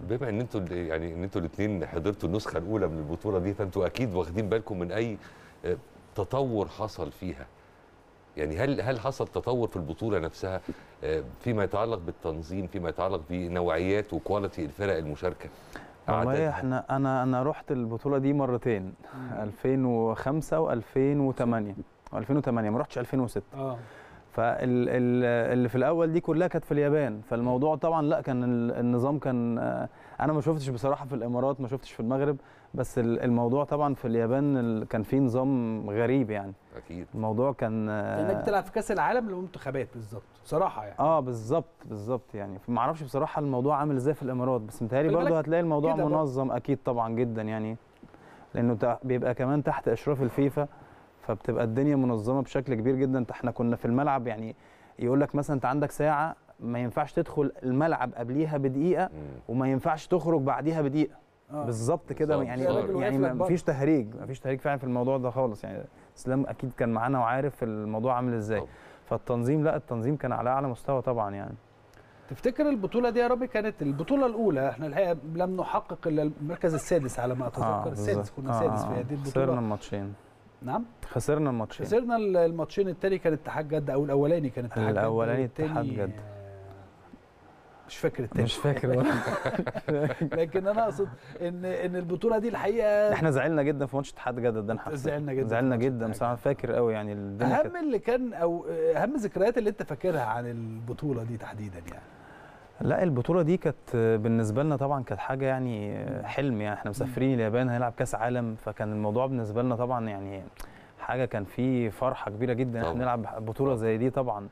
بما ان انتوا ال- يعني ان انتوا الاثنين حضرتوا النسخه الاولى من البطوله دي فانتوا اكيد واخدين بالكم من اي آه، تطور حصل فيها يعني هل هل حصل تطور في البطوله نفسها آه، فيما يتعلق بالتنظيم فيما يتعلق بنوعيات وكواليتي الفرق المشاركه والله عددها؟ احنا انا انا رحت البطوله دي مرتين 2005 و2008 و2008 ما رحتش 2006 اه فاللي في الاول دي كلها كانت في اليابان فالموضوع طبعا لا كان ال- النظام كان آه، انا ما شفتش بصراحه في الامارات ما شفتش في المغرب بس ال- الموضوع طبعا في اليابان ال- كان فيه نظام غريب يعني اكيد الموضوع كان كانك آه، بتلعب في كاس العالم للمنتخبات بالظبط بصراحه يعني اه بالظبط بالظبط يعني ما اعرفش بصراحه الموضوع عامل ازاي في الامارات بس متهيألي خلي برضه بالك هتلاقي الموضوع كده برضه. منظم اكيد طبعا جدا يعني لانه تع- بيبقى كمان تحت اشراف الفيفا فبتبقى الدنيا منظمه بشكل كبير جدا احنا كنا في الملعب يعني يقول لك مثلا انت عندك ساعه ما ينفعش تدخل الملعب قبليها بدقيقه مم. وما ينفعش تخرج بعديها بدقيقه آه. بالظبط كده بالظبط. يعني يا راجل واقف يعني لك ما بره. فيش تهريج ما فيش تهريج فعلا في الموضوع ده خالص يعني اسلام اكيد كان معانا وعارف الموضوع عامل ازاي طبعا. فالتنظيم لا التنظيم كان على اعلى مستوى طبعا يعني تفتكر البطوله دي يا ربي كانت البطوله الاولى احنا الحقيقه لم نحقق الا المركز السادس على ما اتذكر السادس بالظبط. كنا سادس في هذه خسرنا البطوله الماتشين نعم خسرنا الماتشين خسرنا ال- الماتشين التاني كان اتحاد جده او الاولاني كان اتحاد جده الأولاني والتاني، اتحاد جدة. آه، مش فاكر التاني مش فاكر والله. لكن انا اقصد ان ان البطوله دي الحقيقه احنا زعلنا جدا في ماتش اتحاد جده ده انا زعلنا جدا في زعلنا ماتش جدا اتحاد بصراحه فاكر قوي يعني الدنيا اهم كانت اللي كان او اهم الذكريات اللي انت فاكرها عن البطوله دي تحديدا يعني لا البطوله دي كانت بالنسبه لنا طبعا كانت حاجه يعني حلم يعني احنا مسافرين اليابان هنلعب كاس عالم فكان الموضوع بالنسبه لنا طبعا يعني حاجه كان فيه فرحه كبيره جدا احنا طبعاً. نلعب بطوله زي دي طبعا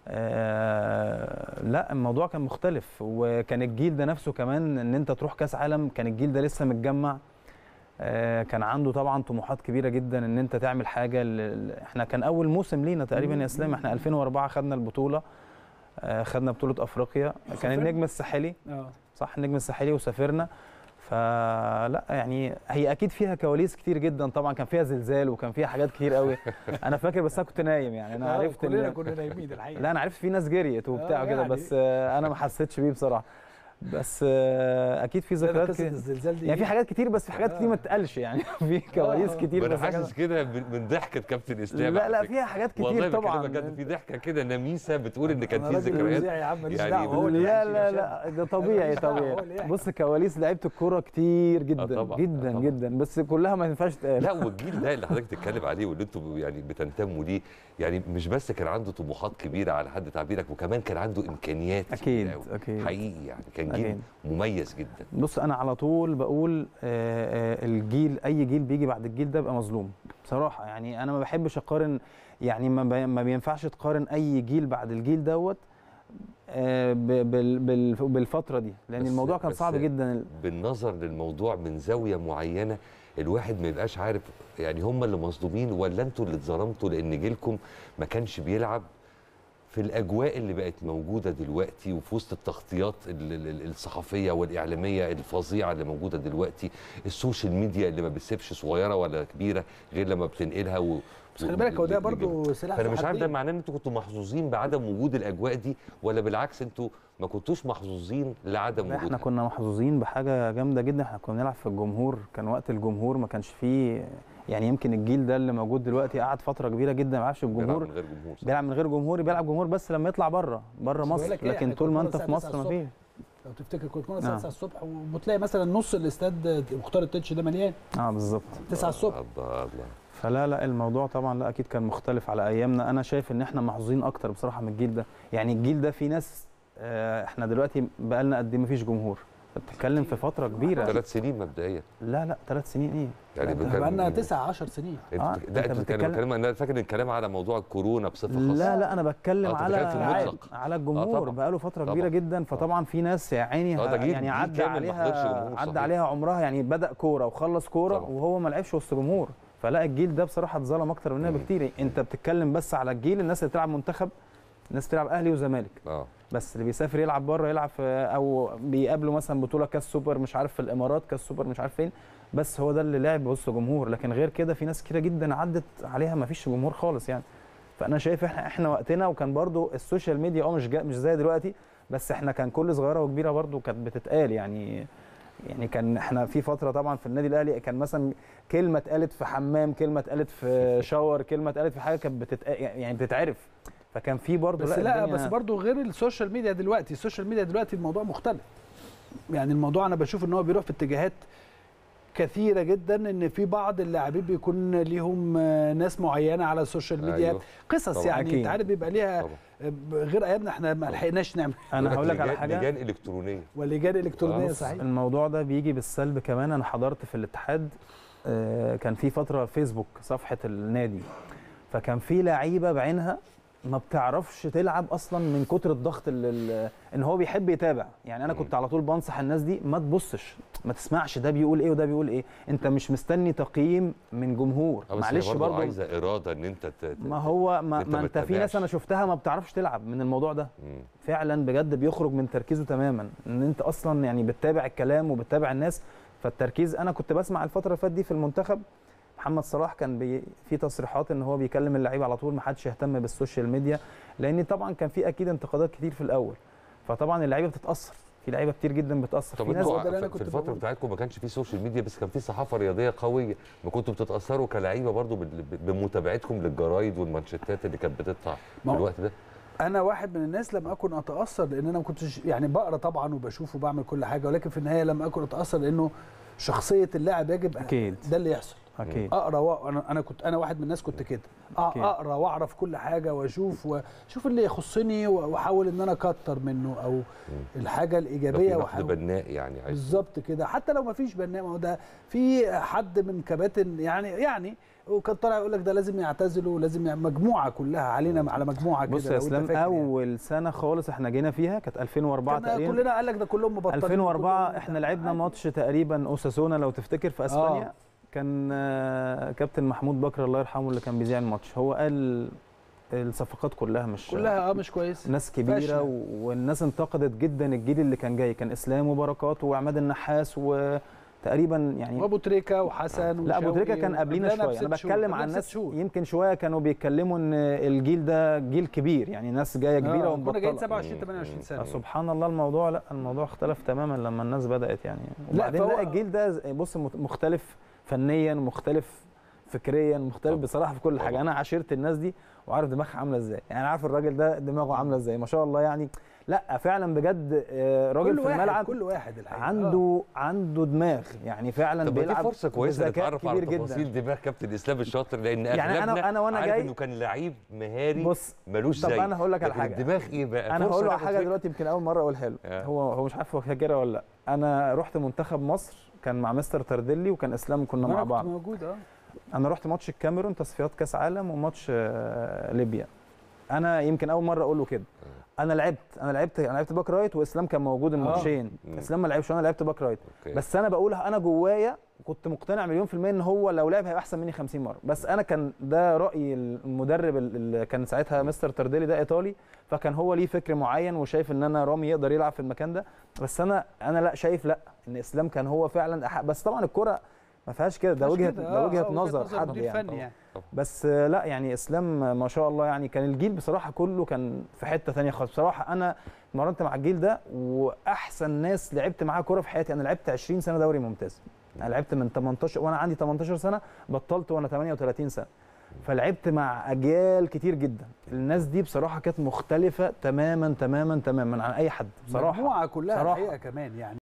آه لا الموضوع كان مختلف وكان الجيل ده نفسه كمان ان انت تروح كاس عالم كان الجيل ده لسه متجمع آه كان عنده طبعا طموحات كبيره جدا ان انت تعمل حاجه ل- احنا كان اول موسم لينا تقريبا يا اسلام احنا 2004 خدنا البطوله آه خدنا بطوله افريقيا كان سافرنا. النجم الساحلي اه صح النجم الساحلي وسافرنا فلا يعني هي اكيد فيها كواليس كتير جدا طبعا كان فيها زلزال وكان فيها حاجات كتير قوي انا فاكر بس انا كنت نايم يعني انا عرفت كلنا ان كنا نايمين الحقيقه لا انا عرفت في ناس جريت وبتاع آه، كده يعني. بس آه، انا ما حسيتش بيه بصراحه بس آه، اكيد في لا، ده ذكريات قصه كتير الزلزال دي يعني في حاجات كتير بس في حاجات كتير ما آه. تتقالش يعني في كواليس آه. كتير وانا بس حاجات- حاسس كده من من ضحكه كابتن اسلام لا على لا فكرة. فيها حاجات والله كتير طبعا بكلمك جد في ضحكه كده نميسه بتقول ان كان أنا في راجل ذكريات مذيع يا عم ماليش يعني دعوه هو اللي لا يحكي لا عشان- لا ده طبيعي ماليش دعوة، طبيعي هو اللي يحكي. بص كواليس لعيبه الكوره كتير جدا طبعاً، جدا طبعاً. جدا بس كلها ما ينفعش تتقال لا والجيل ده اللي حضرتك بتتكلم عليه واللي انتوا يعني بتنتموا ليه يعني مش بس كان عنده طموحات كبيره على حد تعبيرك وكمان كان عنده امكانيات اكيد كبيرة أوي. اكيد حقيقي يعني كان جيل أكيد. مميز جدا بص انا على طول بقول آه، آه، الجيل اي جيل بيجي بعد الجيل ده بيبقى مظلوم بصراحه يعني انا ما بحبش اقارن يعني ما بي- ما بينفعش تقارن اي جيل بعد الجيل دوت آه، ب- بال- بال- بالفتره دي لان بس- الموضوع كان بس صعب جدا بالنظر للموضوع من زاويه معينه الواحد ما يبقاش عارف يعني هم اللي مصدومين ولا انتوا اللي اتظلمتوا لان جيلكم ما كانش بيلعب في الاجواء اللي بقت موجوده دلوقتي وفي وسط التغطيات ال- ال- ال- الصحفيه والاعلاميه الفظيعه اللي موجوده دلوقتي السوشيال ميديا اللي ما بتسيبش صغيره ولا كبيره غير لما بتنقلها و بس خلي بالك هو ده برضه سلاح فانا ذو مش عارف ده حدين. معناه ان انتوا كنتوا محظوظين بعدم وجود الاجواء دي ولا بالعكس انتوا ما كنتوش محظوظين لعدم لا، احنا وجودها كنا محظوظين بحاجه جامده جدا احنا كنا بنلعب في الجمهور كان وقت الجمهور ما كانش فيه يعني يمكن الجيل ده اللي موجود دلوقتي قعد فتره كبيره جدا ما بيلعبش بيلعب الجمهور من غير جمهور صح؟ بيلعب من غير جمهور بيلعب جمهور بس لما يطلع بره بره بس بقول مصر لك إيه، لكن إحنا طول ما كنا انت في الساعة مصر 9 ما فيش لو تفتكر كنت كنا آه. الساعه 9 الصبح وبتلاقي مثلا نص الاستاد مختار التتش ده مليان اه بالظبط 9 الصبح الله الله فلا لا الموضوع طبعا لا اكيد كان مختلف على ايامنا انا شايف ان احنا محظوظين اكتر بصراحه من الجيل ده يعني الجيل ده في ناس آه، احنا دلوقتي بقالنا قد ايه ما فيش جمهور بتتكلم في فتره كبيره ثلاث سنين مبدئيا لا لا ثلاث سنين ايه يعني احنا بكلم- بقالنا 9 10 سنين انت آه، بت- أنت لا انت بتتكلم بتتكلم- بتكلم انا فاكر ان الكلام على موضوع الكورونا بصفه خاصه لا لا انا بتكلم آه، أنت على بتتكلم في المطلق. على آه، الجمهور طبعاً. بقاله فتره طبعاً. كبيره جدا فطبعا في ناس يا عيني آه، ده جيل- يعني جيل عدى كامل ما حضرش عليها جمهور، عدى صحيح. عليها عمرها يعني بدا كوره وخلص كوره طبعاً. وهو ما لعبش وسط جمهور فلا الجيل ده بصراحه اتظلم اكتر مننا مم. بكتير انت بتتكلم بس على الجيل الناس اللي بتلعب منتخب الناس بتلعب اهلي وزمالك اه بس اللي بيسافر يلعب بره يلعب في او بيقابله مثلا بطوله كاس سوبر مش عارف في الامارات كاس سوبر مش عارف فين بس هو ده اللي لعب وسط جمهور لكن غير كده في ناس كتيره جدا عدت عليها ما فيش جمهور خالص يعني فانا شايف احنا احنا وقتنا وكان برضو السوشيال ميديا اه مش جا مش زي دلوقتي بس احنا كان كل صغيره وكبيره برضو كانت بتتقال يعني يعني كان احنا في فتره طبعا في النادي الاهلي كان مثلا كلمه اتقالت في حمام كلمه اتقالت في شاور كلمه اتقالت في حاجه كانت بتتقال يعني بتتعرف فكان في برضو بس لا الدنيا- بس برضه غير السوشيال ميديا دلوقتي السوشيال ميديا دلوقتي الموضوع مختلف يعني الموضوع انا بشوف ان هو بيروح في اتجاهات كثيره جدا ان في بعض اللاعبين بيكون ليهم آه، ناس معينه على السوشيال ميديا أيوة. قصص طبعاً. يعني أكيد. انت عارف بيبقى ليها طبعا آه، غير ايامنا احنا ما لحقناش نعمل انا هقول لك على لجان- حاجه لجان الكترونيه ولجان الكترونيه بص، صحيح الموضوع ده بيجي بالسلب كمان انا حضرت في الاتحاد آه، كان في فتره فيسبوك صفحه النادي فكان في لعيبه بعينها ما بتعرفش تلعب اصلا من كتر الضغط اللي اللي- ان هو بيحب يتابع يعني انا كنت على طول بنصح الناس دي ما تبصش ما تسمعش ده بيقول ايه وده بيقول ايه انت مش مستني تقييم من جمهور آه، بس هي معلش برضه برضه عايزه اراده ان انت ت- ت- ما هو ما, أنت ما ما انت في ناس تتابعش. انا شفتها ما بتعرفش تلعب من الموضوع ده مم. فعلا بجد بيخرج من تركيزه تماما ان انت اصلا يعني بتتابع الكلام وبتتابع الناس فالتركيز انا كنت بسمع الفتره اللي فاتت دي في المنتخب محمد صلاح كان بي في تصريحات ان هو بيكلم اللعيبه على طول ما حدش يهتم بالسوشيال ميديا لان طبعا كان في اكيد انتقادات كتير في الاول فطبعا اللعيبه بتتاثر في لعيبه كتير جدا بتاثر طب في ناس هو ده انتوا اللي أنا في- كنت في الفتره بقوله. بتاعتكم ما كانش في سوشيال ميديا بس كان في صحافه رياضيه قويه ما كنتوا بتتاثروا كلعيبه برضو بال- بمتابعتكم للجرايد والمانشيتات اللي كانت بتطلع في ما هو- الوقت ده انا واحد من الناس لم اكن اتاثر لان انا ما كنتش يعني بقرا طبعا وبشوف وبعمل كل حاجه ولكن في النهايه لم اكن اتاثر لانه شخصيه اللاعب يجب اكيد ده اللي يحصل اكيد اقرا و... انا انا كنت انا واحد من الناس كنت كده أ- أكيد. اقرا واعرف كل حاجه واشوف واشوف اللي يخصني و- واحاول ان انا اكتر منه او الحاجه ده في الايجابيه نقد واحاول بناء يعني عايز بالظبط كده حتى لو ما فيش بناء ما هو ده في حد من كباتن يعني يعني وكان طالع يقول لك ده لازم يعتزلوا ولازم يعمل مجموعه كلها علينا على مجموعه كده بص لو يا أنت اسلام فاكر يعني. اول سنه خالص احنا جينا فيها كانت 2004 كان تقريبا كلنا قال لك ده كلهم مبطلين 2004 كلهم احنا لعبنا عادي. ماتش تقريبا اوساسونا لو تفتكر في اسبانيا آه. كان آه، كابتن محمود بكر الله يرحمه اللي كان بيذيع الماتش هو قال الصفقات كلها مش كلها اه مش كويس ناس كبيره فاشلة. و- والناس انتقدت جدا الجيل اللي كان جاي كان اسلام وبركات وعماد النحاس وتقريبا يعني وابو تريكه وحسن لا ابو تريكه وشوقي كان قبلينا وقبلنا شويه انا بست شهور، بتكلم قبلنا عن بست ناس شهور. يمكن شويه كانوا بيتكلموا ان الجيل ده جيل كبير يعني ناس جايه كبيره آه، كنا جايين ومبطله 27 28 سنه سبحان الله الموضوع لا الموضوع اختلف تماما لما الناس بدات يعني وبعدين فهو- لا الجيل ده ز- بص مت- مختلف فنيا ومختلف فكريا مختلف طبعا. بصراحه في كل حاجه طبعا. انا عاشرت الناس دي وعارف دماغها عامله ازاي يعني عارف الراجل ده دماغه عامله ازاي ما شاء الله يعني لا فعلا بجد آه، راجل كل في واحد الملعب كل واحد الحقيقه آه. عنده عنده دماغ يعني فعلا طب ما دي بيلعب فرصه كويسه بذكاء نتعرف على كبير تفاصيل جدا دماغ كابتن اسلام الشاطر لان يعني أنا- اغلبنا أنا وأنا عارف جاي- انه كان لعيب مهاري بص ملوش طب زي أنا هقول لك على لكن حاجة. الدماغ ايه بقى انا فرصة هقول له على ناخد حاجه فكرة. دلوقتي يمكن اول مره اقولها له آه. هو هو مش عارف هو فاكرها ولا لا انا رحت منتخب مصر كان مع مستر تردلي وكان اسلام كنا أنا مع كنت بعض موجود اه انا رحت ماتش الكاميرون تصفيات كاس عالم وماتش آه، ليبيا انا يمكن اول مره اقول له كده انا لعبت انا لعبت انا لعبت باك رايت واسلام كان موجود الماتشين مم. اسلام ما لعبش وانا لعبت باك رايت أوكي. بس انا بقولها انا جوايا كنت مقتنع مليون في الميه ان هو لو لعب هيبقى احسن مني 50 مره بس انا كان ده راي المدرب اللي كان ساعتها مستر تردلي ده ايطالي فكان هو ليه فكر معين وشايف ان انا رامي يقدر يلعب في المكان ده بس انا انا لا شايف لا ان اسلام كان هو فعلا أحق بس طبعا الكره ما فيهاش كده ده مش وجهه كده، ده آه، وجهه آه، نظر حد مدير يعني فني يعني بس آه، لا يعني اسلام ما شاء الله يعني كان الجيل بصراحه كله كان في حته ثانيه خالص بصراحه انا اتمرنت مع الجيل ده واحسن ناس لعبت معاه كوره في حياتي انا لعبت 20 سنه دوري ممتاز انا لعبت من 18 وانا عندي 18 سنه بطلت وانا 38 سنه فلعبت مع اجيال كتير جدا الناس دي بصراحه كانت مختلفه تماما تماما تماما عن اي حد بصراحه مجموعه كلها بصراحة. الحقيقه كمان يعني